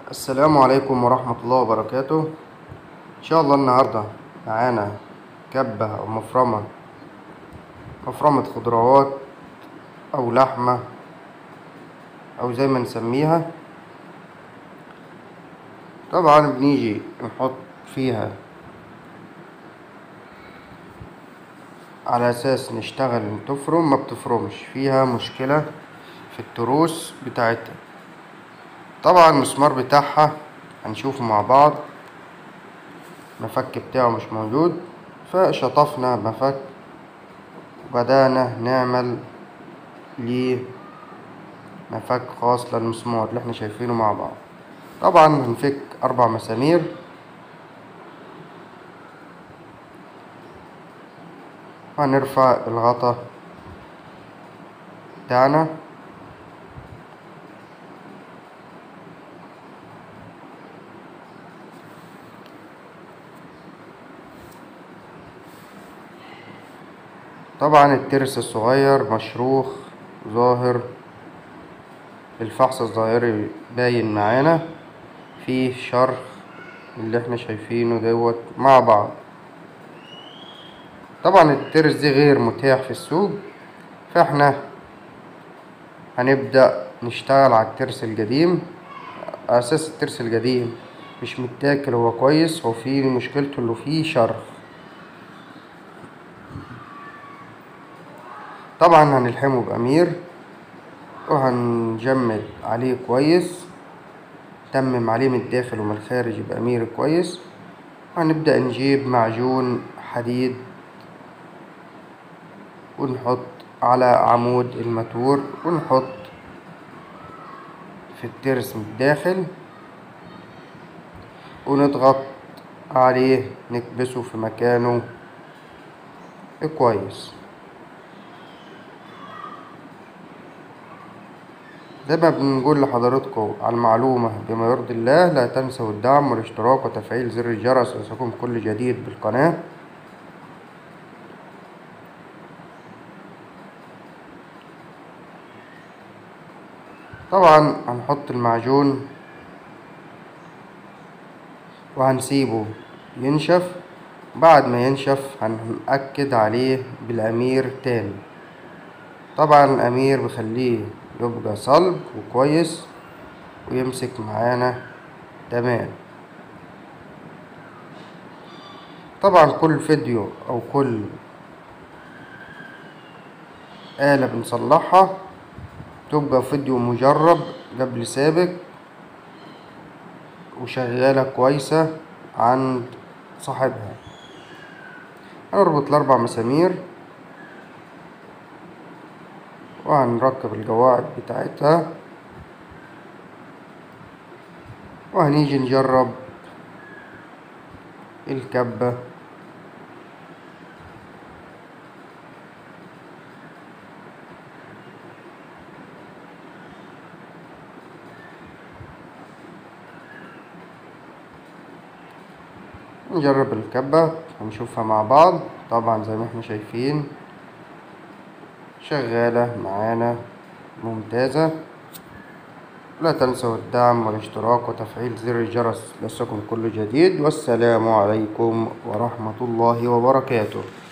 السلام عليكم ورحمة الله وبركاته إن شاء الله النهاردة معانا كبة أو مفرمة مفرمة خضروات أو لحمة أو زي ما نسميها طبعا بنيجي نحط فيها على أساس نشتغل تفرم ما بتفرمش فيها مشكلة في التروس بتاعتها طبعا المسمار بتاعها هنشوفه مع بعض المفك بتاعه مش موجود فشطفنا مفك وبدأنا نعمل ليه مفك خاص للمسمار اللي احنا شايفينه مع بعض طبعا هنفك أربع مسامير وهنرفع الغطا بتاعنا طبعا الترس الصغير مشروخ ظاهر الفحص الظاهري باين معانا فيه شرخ اللي احنا شايفينه دوت مع بعض طبعا الترس دي غير متاح في السوق فاحنا هنبدأ نشتغل على الترس القديم اساس الترس القديم مش متاكل هو كويس هو فيه مشكلته اللي فيه شرخ طبعا هنلحمه بأمير وهنجمد عليه كويس تمم عليه من الداخل ومن الخارج بأمير كويس هنبدأ نجيب معجون حديد ونحط على عمود الماتور ونحط في الترس من الداخل ونضغط عليه نكبسه في مكانه كويس زي ما بنقول لحضراتكم على المعلومة بما يرضي الله لا تنسوا الدعم والاشتراك وتفعيل زر الجرس ليصلكم كل جديد بالقناة طبعا هنحط المعجون وهنسيبه ينشف بعد ما ينشف هنأكد عليه بالأمير تاني طبعا الأمير بخليه يبقى صلب وكويس ويمسك معانا تمام طبعا كل فيديو او كل آلة بنصلحها تبقى فيديو مجرب قبل سابق وشغالة كويسة عند صاحبها هنربط الأربع مسامير وهنركب القواعد بتاعتها وهنيجي نجرب الكبة نجرب الكبة هنشوفها مع بعض طبعا زي ما احنا شايفين شغالة معانا ممتازة لا تنسوا الدعم والاشتراك وتفعيل زر الجرس ليصلكم كل جديد والسلام عليكم ورحمة الله وبركاته